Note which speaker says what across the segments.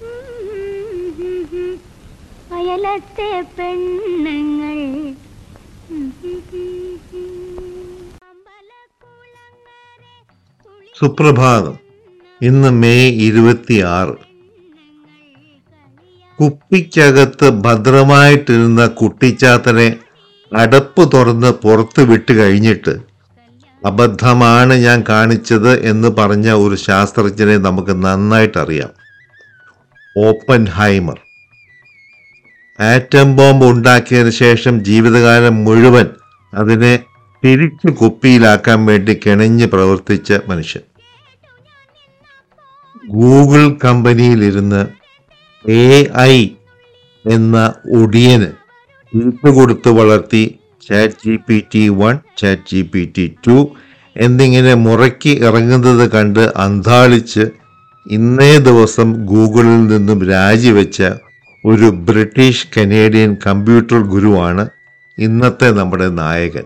Speaker 1: അയലത്തെ പെണ്ണുങ്ങൾ
Speaker 2: സുപ്രഭാതം ഇന്ന് മെയ് ഇരുപത്തിയാറ് കുപ്പിക്കകത്ത് ഭദ്രമായിട്ടിരുന്ന കുട്ടിച്ചാത്തനെ അടപ്പ് തുറന്ന് പുറത്ത് വിട്ട് കഴിഞ്ഞിട്ട് അബദ്ധമാണ് ഞാൻ കാണിച്ചത് എന്ന് പറഞ്ഞ ഒരു ശാസ്ത്രജ്ഞനെ നമുക്ക് നന്നായിട്ടറിയാം ഓപ്പൻ ഹൈമർ ആറ്റം ബോംബ് ഉണ്ടാക്കിയതിന് ശേഷം ജീവിതകാലം മുഴുവൻ അതിനെ തിരിച്ചു കുപ്പിയിലാക്കാൻ വേണ്ടി കിണഞ്ഞ് പ്രവർത്തിച്ച മനുഷ്യൻ ഗൂഗിൾ കമ്പനിയിലിരുന്ന് എ ഐ എന്ന ഒടിയന് കൊടുത്ത് വളർത്തി chat G P T one chat G P T two എന്നിങ്ങനെ മുറയ്ക്ക് ഇറങ്ങുന്നത് കണ്ട് അന്താളിച്ച് ഇന്നേ ദിവസം ഗൂഗിളിൽ നിന്നും രാജിവെച്ച ഒരു ബ്രിട്ടീഷ് കനേഡിയൻ കമ്പ്യൂട്ടർ ഗുരുവാണ് ഇന്നത്തെ നമ്മുടെ നായകൻ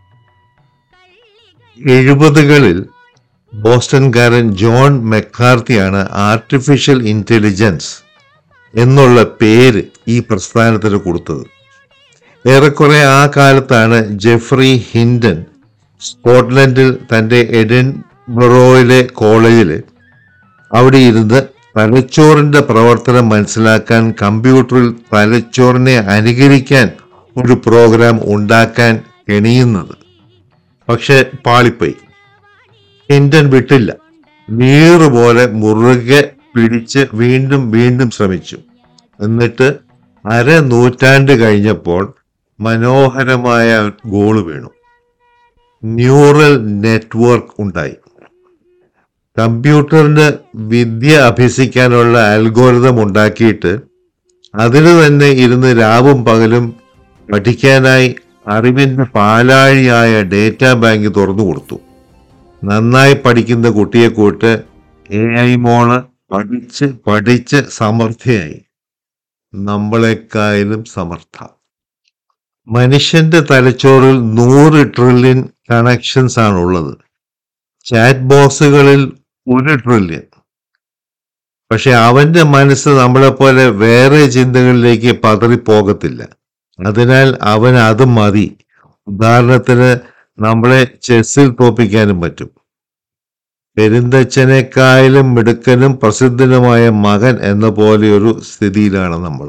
Speaker 2: എഴുപതുകളിൽ ബോസ്റ്റൺകാരൻ ജോൺ മെക്കാർത്തിയാണ് ആർട്ടിഫിഷ്യൽ ഇൻ്റലിജൻസ് എന്നുള്ള പേര് ഈ പ്രസ്ഥാനത്തിന് കൊടുത്തത് ഏറെക്കുറെ ആ കാലത്താണ് ജെഫ്രി ഹിൻഡൻ സ്കോട്ട്ലൻഡിൽ തൻ്റെ എഡിൻബറോയിലെ കോളേജിൽ അവിടെ ഇരുന്ന് തലച്ചോറിൻ്റെ പ്രവർത്തനം മനസ്സിലാക്കാൻ കമ്പ്യൂട്ടറിൽ തലച്ചോറിനെ അനുകരിക്കാൻ ഒരു പ്രോഗ്രാം ഉണ്ടാക്കാൻ കെണിയുന്നത് പക്ഷെ പാളിപ്പോയി ഹിൻഡൻ വിട്ടില്ല നീറുപോലെ മുറുകെ പിടിച്ച് വീണ്ടും വീണ്ടും ശ്രമിച്ചു എന്നിട്ട് അര നൂറ്റാണ്ട് കഴിഞ്ഞപ്പോൾ മനോഹരമായ ഗോള് വീണു ന്യൂറൽ നെറ്റ്വർക്ക് ഉണ്ടായി കമ്പ്യൂട്ടറിന് വിദ്യ അഭ്യസിക്കാനുള്ള അൽഗോരിതം ഉണ്ടാക്കിയിട്ട് അതിന് തന്നെ ഇരുന്ന് രാവും പകലും പഠിക്കാനായി അറിവിൻ്റെ പാലാഴിയായ ഡേറ്റാ ബാങ്ക് തുറന്നു കൊടുത്തു നന്നായി പഠിക്കുന്ന കുട്ടിയെ കൂട്ട് എ ഐ മോള് പഠിച്ച് പഠിച്ച് സമർത്ഥയായി നമ്മളെക്കായാലും സമർത്ഥ മനുഷ്യന്റെ തലച്ചോറിൽ നൂറ് ട്രില്യൺ കണക്ഷൻസ് ആണ് ഉള്ളത് ചാറ്റ് ബോക്സുകളിൽ ഒരു ട്രില്യൺ പക്ഷെ അവന്റെ മനസ്സ് നമ്മളെപ്പോലെ വേറെ ചിന്തകളിലേക്ക് പതറിപ്പോകത്തില്ല അതിനാൽ അവൻ അത് മതി ഉദാഹരണത്തിന് നമ്മളെ ചെസ്സിൽ തോപ്പിക്കാനും പറ്റും പെരുന്തച്ഛനേക്കായാലും മിടുക്കനും പ്രസിദ്ധനുമായ മകൻ എന്ന പോലെയൊരു സ്ഥിതിയിലാണ് നമ്മൾ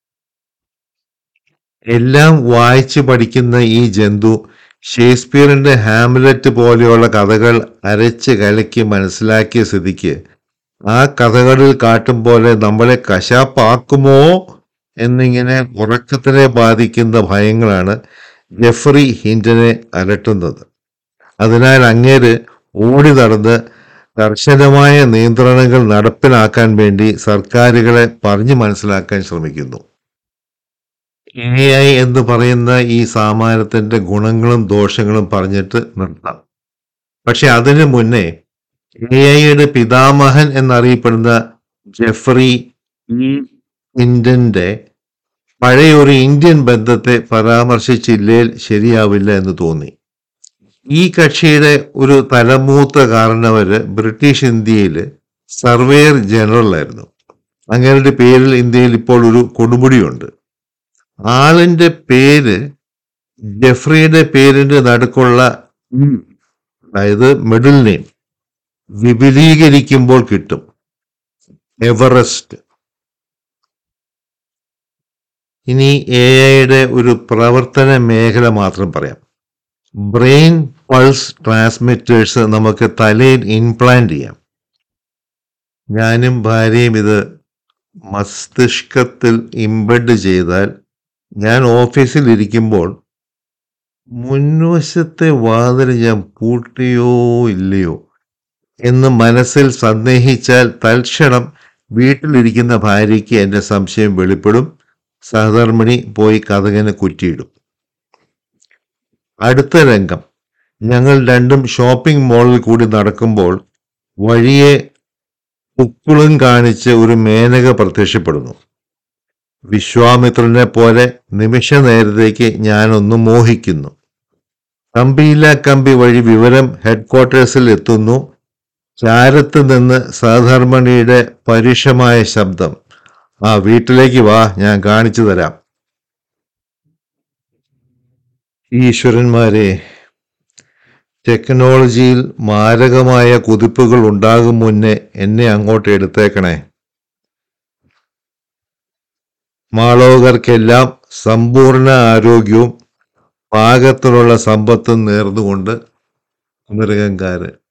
Speaker 2: എല്ലാം വായിച്ചു പഠിക്കുന്ന ഈ ജന്തു ഷേക്സ്പിയറിന്റെ ഹാംലെറ്റ് പോലെയുള്ള കഥകൾ അരച്ച് കലക്കി മനസ്സിലാക്കിയ സ്ഥിതിക്ക് ആ കഥകളിൽ കാട്ടും പോലെ നമ്മളെ കശാപ്പാക്കുമോ എന്നിങ്ങനെ ഉറക്കത്തിനെ ബാധിക്കുന്ന ഭയങ്ങളാണ് ജെഫ്രി ഹിൻഡനെ അലട്ടുന്നത് അതിനാൽ അങ്ങേര് ഓടി നടന്ന് കർശനമായ നിയന്ത്രണങ്ങൾ നടപ്പിലാക്കാൻ വേണ്ടി സർക്കാരുകളെ പറഞ്ഞു മനസ്സിലാക്കാൻ ശ്രമിക്കുന്നു എ ഐ എന്ന് പറയുന്ന ഈ സാമാനത്തിന്റെ ഗുണങ്ങളും ദോഷങ്ങളും പറഞ്ഞിട്ട് നിർത്താം പക്ഷെ അതിനു മുന്നേ എ ഐയുടെ പിതാമഹൻ എന്നറിയപ്പെടുന്ന ജെഫ്രി ഇ ഹിൻഡന്റെ പഴയ ഒരു ഇന്ത്യൻ ബന്ധത്തെ പരാമർശിച്ചില്ലേൽ ശരിയാവില്ല എന്ന് തോന്നി ഈ കക്ഷിയുടെ ഒരു തലമൂത്ത കാരണവര് ബ്രിട്ടീഷ് ഇന്ത്യയിൽ സർവേയർ ജനറൽ ആയിരുന്നു അങ്ങയുടെ പേരിൽ ഇന്ത്യയിൽ ഇപ്പോൾ ഒരു കൊടുമുടിയുണ്ട് ആളിന്റെ പേര് ജെഫ്രിയുടെ പേരിന്റെ നടുക്കുള്ള ഉം, അതായത് മിഡിൽ നെയിം വിപുലീകരിക്കുമ്പോൾ കിട്ടും എവറസ്റ്റ് ഇനി എ ഐയുടെ ഒരു പ്രവർത്തന മേഖല മാത്രം പറയാം ബ്രെയിൻ പൾസ് ട്രാൻസ്മിറ്റേഴ്സ് നമുക്ക് തലയിൽ ഇംപ്ലാന്റ് ചെയ്യാം ഞാനും ഭാര്യയും ഇത് മസ്തിഷ്കത്തിൽ ഇംബഡ് ചെയ്താൽ ഞാൻ ഓഫീസിൽ ഇരിക്കുമ്പോൾ മുൻവശത്തെ വാതിൽ ഞാൻ പൂട്ടിയോ ഇല്ലയോ എന്ന് മനസ്സിൽ സന്ദേഹിച്ചാൽ തൽക്ഷണം വീട്ടിലിരിക്കുന്ന ഭാര്യയ്ക്ക് എൻ്റെ സംശയം വെളിപ്പെടും സഹധർമ്മിണി പോയി കഥകന് കുറ്റിയിടും അടുത്ത രംഗം ഞങ്ങൾ രണ്ടും ഷോപ്പിംഗ് മാളിൽ കൂടി നടക്കുമ്പോൾ വഴിയെ ഉക്കുളും കാണിച്ച് ഒരു മേനക പ്രത്യക്ഷപ്പെടുന്നു വിശ്വാമിത്രനെ പോലെ നിമിഷ നേരത്തേക്ക് ഞാനൊന്ന് മോഹിക്കുന്നു കമ്പിയില്ല കമ്പി വഴി വിവരം ഹെഡ്ക്വാർട്ടേഴ്സിൽ എത്തുന്നു ചാരത്ത് നിന്ന് സഹധർമ്മിണിയുടെ പരുഷമായ ശബ്ദം ആ വീട്ടിലേക്ക് വാ ഞാൻ കാണിച്ചു തരാം ഈശ്വരന്മാരെ ടെക്നോളജിയിൽ മാരകമായ കുതിപ്പുകൾ ഉണ്ടാകും മുന്നേ എന്നെ അങ്ങോട്ട് എടുത്തേക്കണേ മാളോകർക്കെല്ലാം സമ്പൂർണ്ണ ആരോഗ്യവും പാകത്തിലുള്ള സമ്പത്തും നേർന്നുകൊണ്ട് മൃഗങ്കാര്